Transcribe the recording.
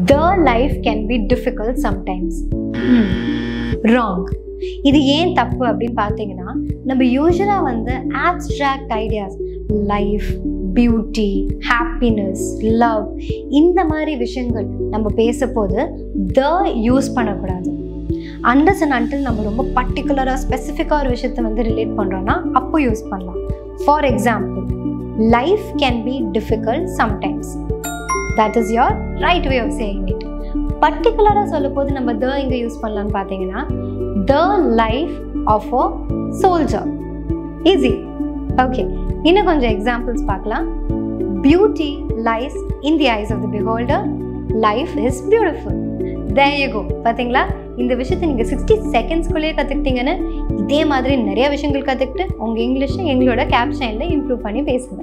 the life can be difficult sometimes wrong இது ஏன் தப்பு அப்படின்னு பார்த்தீங்கன்னா நம்ம யூஸ்வலாக வந்து abstract ideas life beauty happiness love இந்த மாதிரி விஷயங்கள் நம்ம பேசப்போது த யூஸ் பண்ணக்கூடாது அண்டர்ஸ் அண்ட் அன்டில் நம்ம ரொம்ப பர்டிகுலராக ஸ்பெசிஃபிக்காக ஒரு விஷயத்தை வந்து ரிலேட் பண்ணுறோன்னா அப்போ யூஸ் பண்ணலாம் for example life can be difficult sometimes that is your right way of saying it பர்டிகுலராக சொல்ல போது நம்ம த இங்கே யூஸ் பண்ணலான்னு பார்த்தீங்கன்னா the life of a soldier easy okay இன்னும் கொஞ்சம் எக்ஸாம்பிள்ஸ் பார்க்கலாம் beauty lies in the eyes of the beholder life is beautiful there you go பார்த்தீங்களா இந்த விஷயத்தை நீங்கள் சிக்ஸ்டி செகண்ட்ஸ்குள்ளேயே கற்றுக்கிட்டீங்கன்னு இதே மாதிரி நிறைய விஷயங்கள் கற்றுக்கிட்டு உங்கள் இங்கிலீஷை எங்களோட கேப்ஷனில் இம்ப்ரூவ் பண்ணி பேசுங்க